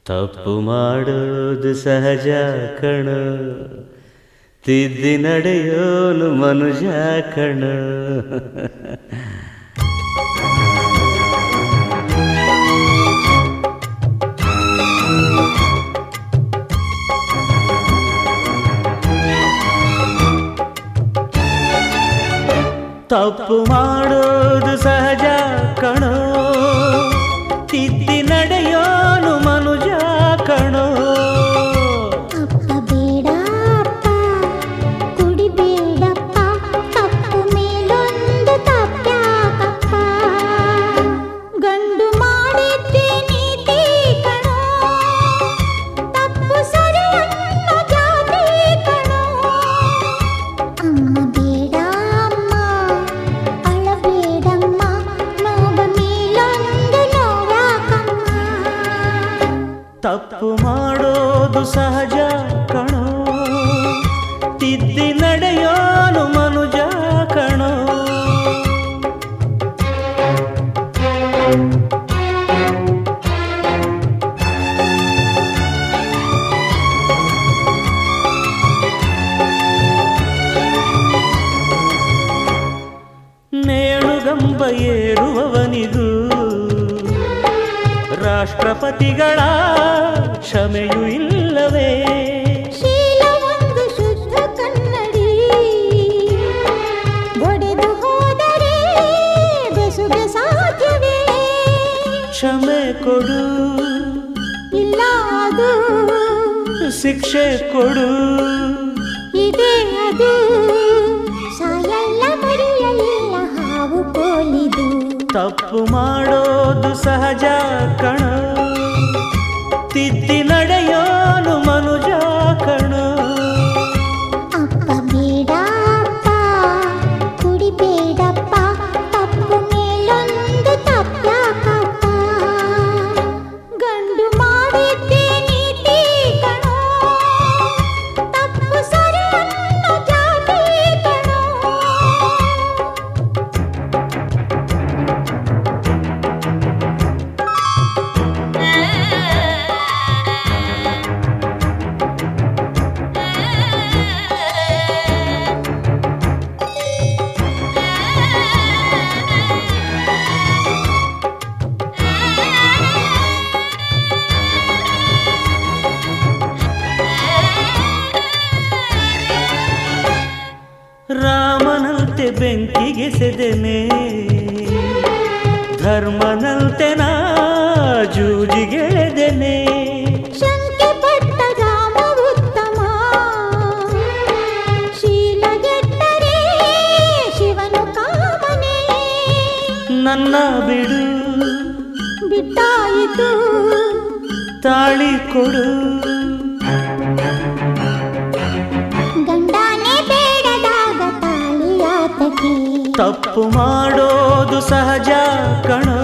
ತಪ್ಪು ಮಾಡೋದು ಸಹಜ ಕಣ ತಿದ್ದಿ ನಡೆಯೋನು ಮನುಜ ಕಣ ತಪ್ಪು ಮಾಡೋದು ಸಹಜ ಕಣೋ ತಿದ್ದಿ ನಡೆಯೋನು ಮನುಜ ಕಣೋ ಅಪ್ಪ ಬೇಡಪ್ಪ ಕುಡಿಬೇಡಪ್ಪ ತಪ್ಪು ಮೇಲೊಂದು ತಪ್ಪ್ಯಾಕಪ್ಪ ಗಂಡು ಮಾಡಿದ್ದೆ ನೀತಿ ಕಣೋ ತಪ್ಪು ಸರಿಯನ್ನು ಜಾತಿ ಕಣೋ ಅಮ್ಮ ಬೇಡ ಅಮ್ಮ ಅಳಬೇಡಮ್ಮ ನೋವ ಮೇಲೊಂದು ನೋವಾಕಮ್ಮ ತಪ್ಪು ಮಾಡೋದು ಸಹಜ ಕಣೋ ತಿದ್ದಿ ನಡೆಯೋನು ಮನುಜ ಕಣೋ ನೇಣುಗಂಬ ಏರುವವನಿಗೂ ರಾಷ್ಟ್ರಪತಿಗಳ ಕ್ಷಮೆಯೂ ಇಲ್ಲವೇ ಶೀಲ ಒಂದು ಶುದ್ಧ ಕನ್ನಡಿ ಒಡೆದು ಹೋದರೆ ಬೆಸುಗೆ ಸಾಧ್ಯವೇ ಕ್ಷಮೆ ಕೊಡು ಇಲ್ಲ ಅದು ಶಿಕ್ಷೆ ಕೊಡು ಇದೇ ಅದು ಸಾಯಲ್ಲ ಮರೆಯಲಿಲ್ಲ ಹಾವು ಕೋಲಿದು ತಪ್ಪು ಮಾಡೋದು ಸಹಜ ಕಣ ತಿದ್ದಿ ನಡೆಯೋನು ಮನುಜ ಕಣ ಅಪ್ಪ ಬೇಡಪ್ಪ ಕುಡಿಬೇಡಪ್ಪ ತಪ್ಪು ಮೇಲೊಂದು ತಪ್ಪ್ಯಾಕಪ್ಪ ಗಂಡು ಮಾಡಿದ್ದೆ ನೀತಿ ಕಣೋ ತಪ್ಪು ಸರಿಯನ್ನು ಜಾತಿ ಕಣೋ ರಾಮನಂತೆ ಬೆಂಕಿಗೆ ಸೆದೆನೆ ಧರ್ಮನಂತೆ ನಾ ಜೂಜಿಗೆಳೆದೆನೆ ಶಂಕೆ ಪಟ್ಟ ರಾಮ ಉತ್ತಮ ಶೀಲಗೆಟ್ಟರೆ ಶಿವನು ಕಾಮನೆ ನನ್ನ ಬಿಡು ಬಿಟ್ಟಾಯಿತು ತಾಳಿ ಕೊಡು ಗಂಡನೇ ಬೇಡದಾಗ ತಾಳಿಯಾತಕ್ಕೆ ತಪ್ಪು ಮಾಡೋದು ಸಹಜ ಕಣೋ